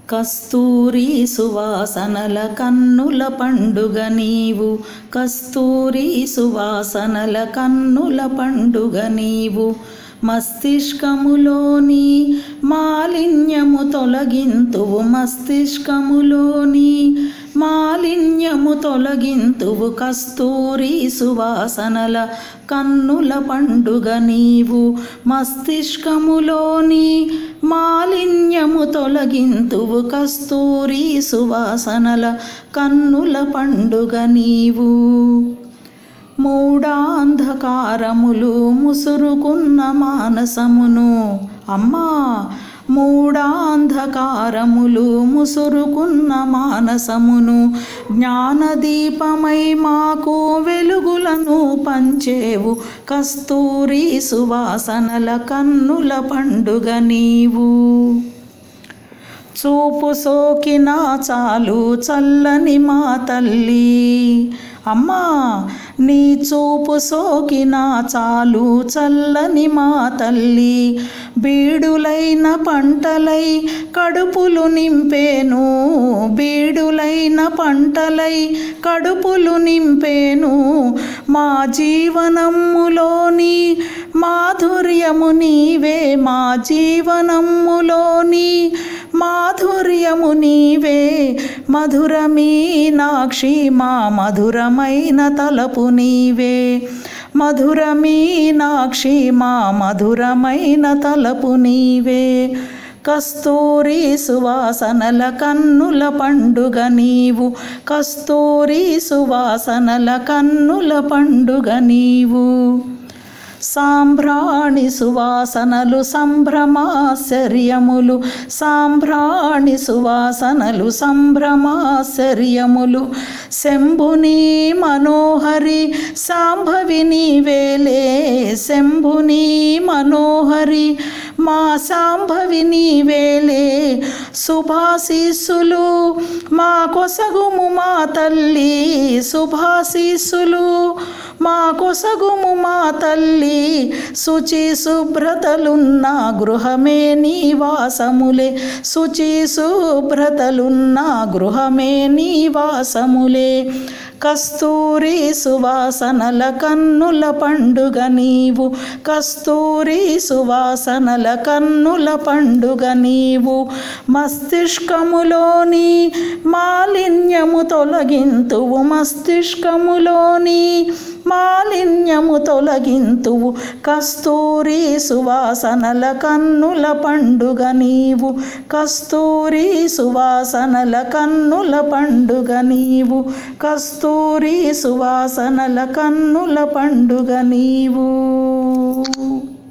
కస్తూరి సువాసనల కన్నుల పండుగ నీవు కస్తూరి సువాసనల కన్నుల పండుగ నీవు మస్తిష్కములోని మాలిన్యము తొలగింతువు మస్తిష్కములోని మాలిన్యము తొలగింతువు కస్తూరి సువాసనల కన్నుల పండుగ నీవు మస్తిష్కములోని మాలిన్యము తొలగింతువు కస్తూరి సువాసనల కన్నుల పండుగ నీవు మూడాంధకారములు ముసురుకున్న మానసమును అమ్మా మూడాంధకారములు ముసురుకున్న మానసమును జ్ఞానదీపమై మాకు వెలుగులను పంచేవు కస్తూరి సువాసనల కన్నుల పండుగ నీవు చూపు సోకినా చాలు చల్లని మా తల్లి అమ్మా నీ చూపు సోకినా చాలు చల్లని మా తల్లి బీడులైన పంటలై కడుపులు నింపేను బీడులైన పంటలై కడుపులు నింపేను మా జీవనములోని మాధుర్యము నీవే మా జీవనములోని మాధుర్యము నీవే మధుర మీనాక్షి మా మధురమైన తలపు నీవే మధుర మీనాక్షి మా మధురమైన తలపు నీవే కస్తూరి సువాసనల కన్నుల పండుగ నీవు కస్తూరి సువాసనల కన్నుల పండుగ నీవు సాంభ్రాణి సువాసనలు సంభ్రమాశ్చర్యములు సాంభ్రాణి సువాసనలు సంభ్రమాశ్చర్యములు శంభుని మనోహరి సాంభవిని వేలే శంభుని మనోహరి మా సాంభవిని వేలే శుభాశీస్సులు మా కొసగుము మా తల్లి శుభాశీస్సులు మా కొసగుము మా తల్లి శుచి శుభ్రతలున్న గృహమే నివాసములే శుచి శుభ్రతలున్న గృహమే నివాసములే కస్తూరి సువాసనల కన్నుల పండుగ నీవు కస్తూరి సువాసనల కన్నుల పండుగ నీవు మస్తిష్కములోని మాలిన్యము తొలగింతువు మస్తిష్కములోని మాలిన్యము తొలగింతువు కస్తూరి సువాసనల కన్నుల పండుగ నీవు కస్తూరి సువాసనల కన్నుల పండుగ నీవు కస్తూరి సువాసనల కన్నుల పండుగ నీవు